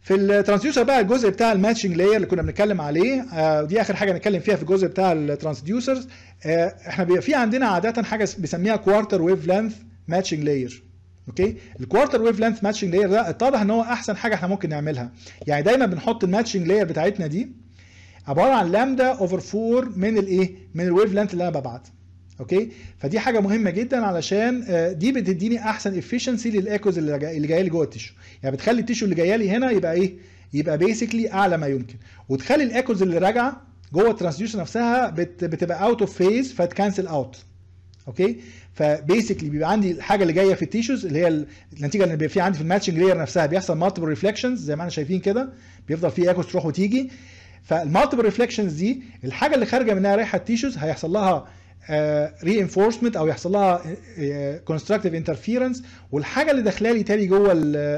في الترانسديوسر بقى الجزء بتاع الماتشنج لاير اللي كنا بنتكلم عليه آه دي اخر حاجه نتكلم فيها في الجزء بتاع الترانسديوسرز آه احنا بيبقى في عندنا عاده حاجه بنسميها كوارتر ويف لينث ماتشنج لاير اوكي الكوارتر ويف لينث ماتشنج لاير ده اتضح ان هو احسن حاجه احنا ممكن نعملها يعني دايما بنحط الماتشنج لاير بتاعتنا دي عباره عن لامدا اوفر 4 من الايه من الويف لينث اللي انا ببعت اوكي فدي حاجه مهمه جدا علشان دي بتديني احسن افشنسي للايكوز اللي جايه لي جوه التيشو يعني بتخلي التيشو اللي جايه لي هنا يبقى ايه يبقى بيسكلي اعلى ما يمكن وتخلي الايكوز اللي راجعه جوه الترانسديوسر نفسها بت بتبقى اوت اوف فيز فتكنسل اوت اوكي فبيسكلي بيبقى عندي الحاجه اللي جايه في التيشوز اللي هي النتيجه اللي بيبقى في عندي في الماتشنج لاير نفسها بيحصل مالتيبل ريفلكشنز زي ما احنا شايفين كده بيفضل في ايكوز تروح وتيجي فالمالتيبل ريفلكشنز دي الحاجه اللي خارجه منها رايحه التيشوز هيحصل لها ري انفورسمنت او يحصل لها كونستراكتيف انترفيرنس والحاجه اللي داخله لي تاني جوه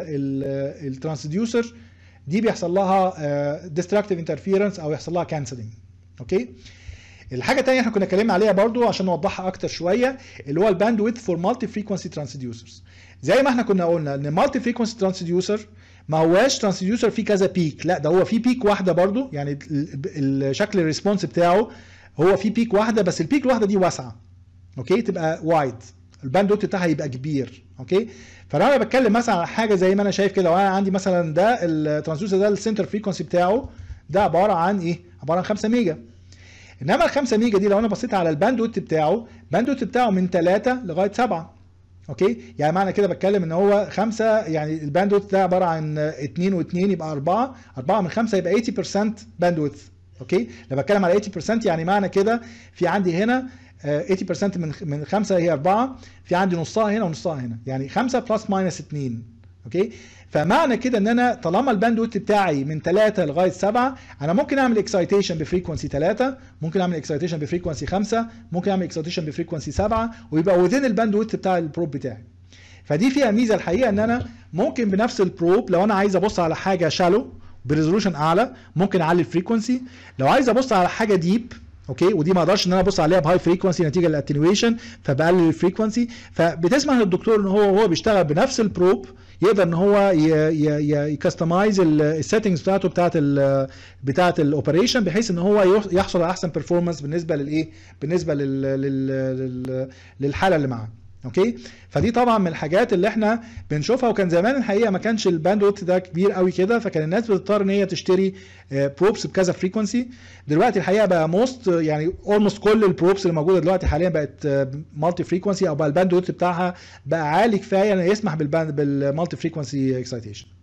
الترانسديوسر دي بيحصل لها ديستراكتيف انترفيرنس او يحصل لها كانسلنج اوكي الحاجه الثانيه احنا كنا اتكلمنا عليها برضو عشان نوضحها اكتر شويه اللي هو الباند ويث فور مالتي فريكونسي ترانسديوسرز زي ما احنا كنا قلنا ان مالتي فريكونسي ترانسديوسر ما هواش ترانسديوسر فيه كذا بيك لا ده هو فيه بيك واحده برضو يعني الشكل الريسبونس بتاعه هو في بيك واحده بس البيك الواحده دي واسعه اوكي تبقى وايد الباند ويت بتاعها يبقى كبير اوكي فلو انا بتكلم مثلا على حاجه زي ما انا شايف كده وانا عندي مثلا ده الترانسديوسر ده السنتر فريكونسي بتاعه ده عباره عن ايه عباره عن 5 ميجا انما ال 5 ميجا دي لو انا بصيت على الباند ويت بتاعه الباند ويت بتاعه من 3 لغايه 7 اوكي يعني معنى كده بتكلم ان هو 5 يعني الباند ويت ده عباره عن 2 و2 يبقى 4 4 من 5 يبقى 80% باند ويت اوكي لما بتكلم على 80% يعني معنى كده في عندي هنا 80% من من 5 هي 4 في عندي نصها هنا ونصها هنا يعني 5 بلس ماينس 2 اوكي فمعنى كده ان انا طالما الباند ويت بتاعي من 3 لغايه 7 انا ممكن اعمل اكسايتيشن بفريكونسي 3 ممكن اعمل اكسايتيشن بفريكونسي 5 ممكن اعمل اكسايتيشن بفريكونسي 7 ويبقى وذين الباند ويت بتاع البروب بتاعي فدي فيها ميزه الحقيقه ان انا ممكن بنفس البروب لو انا عايز ابص على حاجه شالو بريزولوشن اعلى ممكن اعلي الفريكونسي لو عايز ابص على حاجه ديب اوكي ودي ما اقدرش ان انا ابص عليها بهاي فريكونسي نتيجه للاتنيويشن فبقلل الفريكونسي فبتسمح للدكتور ان هو وهو بيشتغل بنفس البروب يقدر ان هو يكستمايز السيتنجز بتاعته بتاعت ال بتاعت الاوبريشن بحيث ان هو يحصل على احسن بيرفورمانس بالنسبه للايه بالنسبه لل لل للحاله اللي معاه اوكي فدي طبعا من الحاجات اللي احنا بنشوفها وكان زمان الحقيقه ما كانش الباندويت ده كبير قوي كده فكان الناس بتضطر ان هي تشتري بروبس بكذا فريكونسي دلوقتي الحقيقه بقى موست يعني اولموست كل البروبس اللي موجوده دلوقتي حاليا بقت مالتي فريكونسي او بقى الباندويت بتاعها بقى عالي كفايه ان يسمح بالباند بالمالتي فريكونسي اكسايتيشن